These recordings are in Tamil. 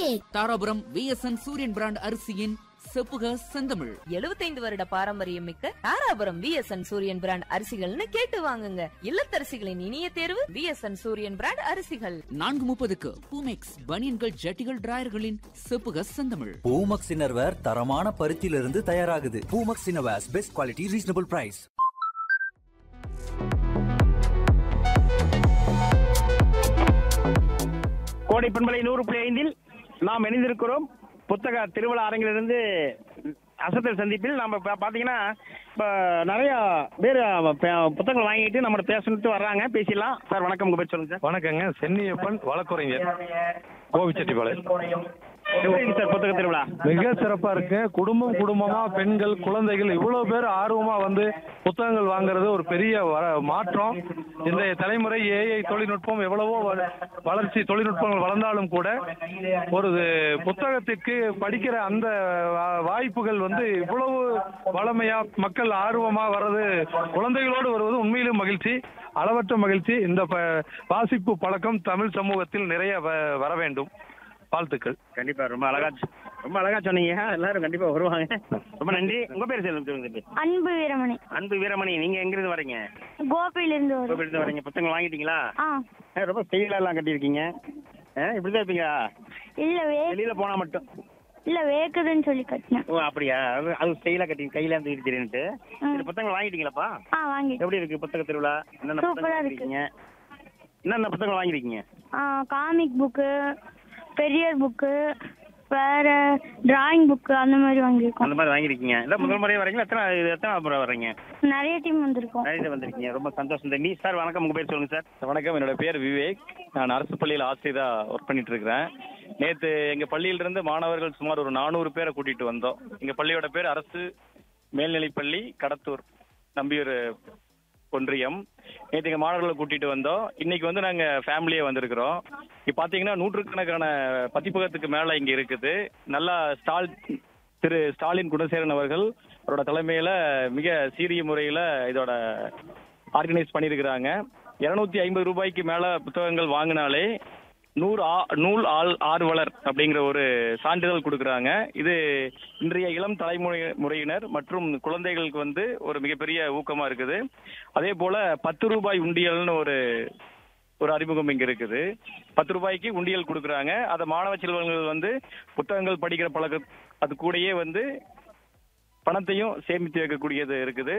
தாராபுரம் விஎஸ்என் சூரியன் பிராண்ட் அரிசியின் செப்புக செந்தமிழ் 75 வருட பாரம்பரியம் மிக்க தாராபுரம் விஎஸ்என் சூரியன் பிராண்ட் அரிசிகள்னு கேட்டு வாங்குங்க இல்லத்தரசிகளின் இனிய தேர்வு விஎஸ்என் சூரியன் பிராண்ட் அரிசிகள் நான்கு முப்பதுக்கு பூமெக்ஸ் பனியன்கள் ஜட்டிகள் டிராயர்களின் செப்புக செந்தமிழ் பூமக்ஸ் இன்னர்வேர் தரமான பருத்தியிலிருந்து தயாராகுது Poomex innerwears best quality reasonable price Kodai பண்பலை நூறு புள்ளி ஐந்தில் நாம் இணைந்திருக்கிறோம் புத்தக திருவிழா அரங்கிலிருந்து அசத்தல் சந்திப்பில் நம்ம பா- பாத்தீங்கன்னா இப்போ நிறைய பேர் புத்தகங்கள் வாங்கிட்டு நம்மகிட்ட பேசணுட்டு வர்றாங்க பேசிடலாம் சார் வணக்கம் உங்க பேர் சொல்லுங்க சார் வணக்கங்க சென்னியப்பன் வழக்குரைஞர் கோவிச்செட்டிப்பாளையம் எப்படி இருக்கு சார் புத்தக திருவிழா மிக சிறப்பா இருக்கு குடும்பம் குடும்பமா பெண்கள் குழந்தைகள் இவ்வளவு பேர் ஆர்வமா வந்து புத்தகங்கள் வாங்குறது ஒரு பெரிய வ- மாற்றம் இன்றைய தலைமுறை ஏஐ தொழில்நுட்பம் எவ்வளவோ வ- வளர்ச்சி தொழில்நுட்பங்கள் வளர்ந்தாலும் கூட ஒரு புத்தகத்திற்கு படிக்கிற அந்த வா- வாய்ப்புகள் வந்து இவ்வளவு வளமையா மக்கள் ஆர்வமா வர்றது குழந்தைகளோடு வருவது உண்மையிலும் மகிழ்ச்சி அளவற்ற மகிழ்ச்சி இந்த ப- வாசிப்பு பழக்கம் தமிழ் சமூகத்தில் நிறைய வ- வர வேண்டும் வாழ்த்துக்கள் கண்டிப்பா ரொம்ப அழகா ரொம்ப அழகா சொன்னீங்க எல்லாரும் கண்டிப்பா வருவாங்க ரொம்ப நன்றி உங்க பேர் சொல்லுங்க சொல்லுங்க தம்பி. அன்பு வீரமணி அன்பு வீரமணி நீங்க எங்க இருந்து வரீங்க கோபிலிருந்து உங்க வரும் பேர் இருந்து வரீங்க புத்தகங்கள் வாங்கிட்டீங்களா ஆ ஏ, ரொம்ப ஸ்டைலா எல்லாம் கட்டியிருக்கீங்க ஆ, இப்படிதான் இருப்பீங்க இல்ல வே வெளியில போனா மட்டும் இல்ல வேக்குதுன்னு சொல்லி கட்டினேன் ஓ அப்படியா அது அது ஸ்டைலா கட்டி கையில இருந்து தெரியுன்ட்டு ம். சரி புத்தகங்கள் வாங்கிட்டீங்களாப்பா ஆ வாங்கி எப்படி இருக்கு புத்தக திருவிழா என்னென்ன சூப்பரா புத்தகம் இருக்கு. வாங்கிருக்கீங்க என்னென்ன புத்தகம் வாங்கிருக்கீங்க ஆ காமிக் புக்கு பெரியர் புக்கு வேற டிராயிங் புக்கு அந்த மாதிரி வாங்கியிருக்கோம் அந்த மாதிரி வாங்கிருக்கீங்க இல்ல முதல் முறையே வரீங்களா எத்தனை இது எத்தனை முறை வர்றீங்க நிறைய டீம் வந்திருக்கோம் நிறைய வந்திருக்கீங்க ரொம்ப சந்தோஷம் தம்பி சார் வணக்கம் உங்க பேர் சொல்லுங்க சார் வணக்கம் என்னோட பேர் விவேக் நான் அரசு பள்ளியில் ஆசிரியராக ஒர்க் பண்ணிட்டு இருக்கிறேன் நேற்று எங்கள் பள்ளியிலிருந்து மாணவர்கள் சுமார் ஒரு நானூறு பேரை கூட்டிட்டு வந்தோம் எங்கள் பள்ளியோட பேர் அரசு மேல்நிலைப்பள்ளி கடத்தூர் நம்பியூர் ஒன்றியம் நேற்று எங்கள் மாணவர்களை கூட்டிட்டு வந்தோம் இன்னைக்கு வந்து நாங்கள் ஃபேமிலியே வந்திருக்கிறோம் இப்போ பார்த்தீங்கன்னா நூற்றுக்கணக்கான பதிப்பகத்துக்கு மேலே இங்கே இருக்குது நல்லா ஸ்டால் திரு ஸ்டாலின் குணசேகரன் அவர்கள் அவரோட தலைமையில் மிக சீரிய முறையில் இதோட ஆர்கனைஸ் பண்ணியிருக்கிறாங்க இருநூத்தி ஐம்பது ரூபாய்க்கு மேல புத்தகங்கள் வாங்கினாலே நூறு ஆ- நூல் ஆள் ஆர்வலர் அப்படிங்கிற ஒரு சான்றிதழ் கொடுக்குறாங்க இது இன்றைய இளம் தலைமுறை முறையினர் மற்றும் குழந்தைகளுக்கு வந்து ஒரு மிகப்பெரிய ஊக்கமா இருக்குது அதே போல பத்து ரூபாய் உண்டியல்னு ஒரு ஒரு அறிமுகம் இங்க இருக்குது பத்து ரூபாய்க்கு உண்டியல் கொடுக்குறாங்க அதை மாணவ செல்வங்கள் வந்து புத்தகங்கள் படிக்கிற பழக்க அது கூடயே வந்து பணத்தையும் சேமித்து வைக்கக்கூடியது இருக்குது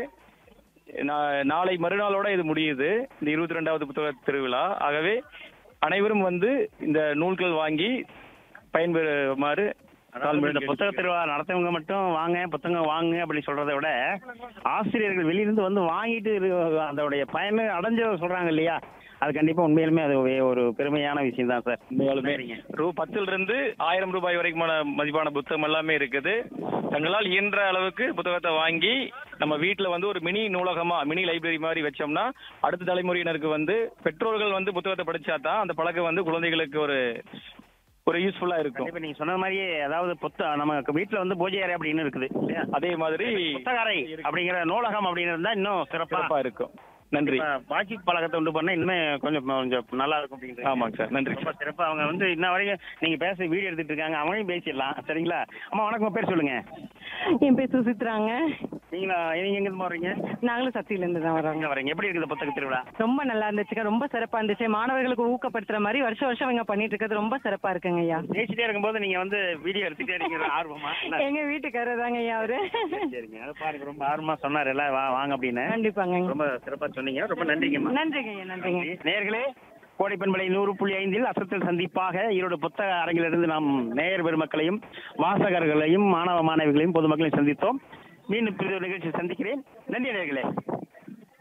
நா- நாளை மறுநாளோட இது முடியுது இந்த இருபத்தி ரெண்டாவது புத்தக திருவிழா ஆகவே அனைவரும் வந்து இந்த நூல்கள் வாங்கி பயன்பெறுமாறு அதாவது இந்த புத்தக திருவிழா நடத்தவங்க மட்டும் வாங்க புத்தகம் வாங்க அப்படின்னு சொல்றதை விட ஆசிரியர்கள் வெளியிருந்து வந்து வாங்கிட்டு இரு- அதோடைய பயனை அடைஞ்ச சொல்றாங்க இல்லையா அது கண்டிப்பா உண்மையிலுமே அது ஒரே ஒரு பெருமையான விஷயம் தான் சார் உண்மையாலுமே ரூ பத்துல இருந்து ஆயிரம் ரூபாய் வரைக்குமான மதிப்பான புத்தகம் எல்லாமே இருக்குது தங்களால் இயன்ற அளவுக்கு புத்தகத்தை வாங்கி நம்ம வீட்டுல வந்து ஒரு மினி நூலகமா மினி லைப்ரரி மாதிரி வச்சோம்னா அடுத்த தலைமுறையினருக்கு வந்து பெற்றோர்கள் வந்து புத்தகத்தை படிச்சா தான் அந்த பழக்கம் வந்து குழந்தைகளுக்கு ஒரு ஒரு யூஸ்ஃபுல்லா இருக்கும் கண்டிப்பா நீங்க சொன்ன மாதிரியே அதாவது புத்த நமக்கு வீட்டுல வந்து பூஜை அறை அப்படின்னு இருக்குது இல்லையா அதே மாதிரி புத்தகரை அப்படிங்கிற நூலகம் அப்படின்னு இருந்தா இன்னும் சிறப்பா சிறப்பா இருக்கும் நன்றி இப்ப வாட்சி பழக்கத்தை உண்டு பண்ணா இன்னுமே கொஞ்சம் கொஞ்சம் நல்லா இருக்கும் அப்படிங்கிறது ஆமாங்க சார் நன்றி ரொம்ப சிறப்பா அவங்க வந்து இன்ன வரைக்கும் நீங்க பேச வீடியோ எடுத்துட்டு இருக்காங்க அவங்களையும் பேசிடலாம் சரிங்களா அம்மா வணக்கம் உங்க பேர் சொல்லுங்க என் பேர் சுசித்ராங்க நீங்களா நீங்க எங்க இருந்து வர்றீங்க நாங்களும் சக்தியிலேருந்து தான் வரோங்க எங்க வரீங்க எப்படி இருக்குது புத்தக திருவிழா ரொம்ப நல்லா இருந்துச்சுங்க ரொம்ப சிறப்பா இருந்துச்சு மாணவர்களுக்கு ஊக்கப்படுத்துற மாதிரி வருஷம் வருஷம் இவங்க பண்ணிட்டு இருக்கிறது ரொம்ப சிறப்பா இருக்குங்க ஐயா பேசிட்டே இருக்கும்போது நீங்க வந்து வீடியோ எடுத்துட்டே இருக்கீங்க ஆர்வமா என்ன? எங்க வீட்டுக்காரர் தாங்க ஐயா அவரு சரிங்க அது பாருங்க ரொம்ப ஆர்வமா சொன்னாரு எல்லாம் வா வாங்க அப்படின்னு கண்டிப்பாங்க ரொம்ப சிறப்பா சொன்னீங்க ரொம்ப நன்றிங்கம்மா நன்றிங்க ஐயா நன்றிங்க நேயர்களே கோடை பண்பலை நூறு புள்ளி ஐந்தில் அசத்தல் சந்திப்பாக ஈரோடு புத்தக அரங்கிலிருந்து நாம் நேயர் பெருமக்களையும் வாசகர்களையும் மாணவ மாணவிகளையும் பொதுமக்களையும் சந்தித்தோம் மீண்டும் பிரிவு நிகழ்ச்சி சந்திக்கிறேன் நன்றி நேயர்களே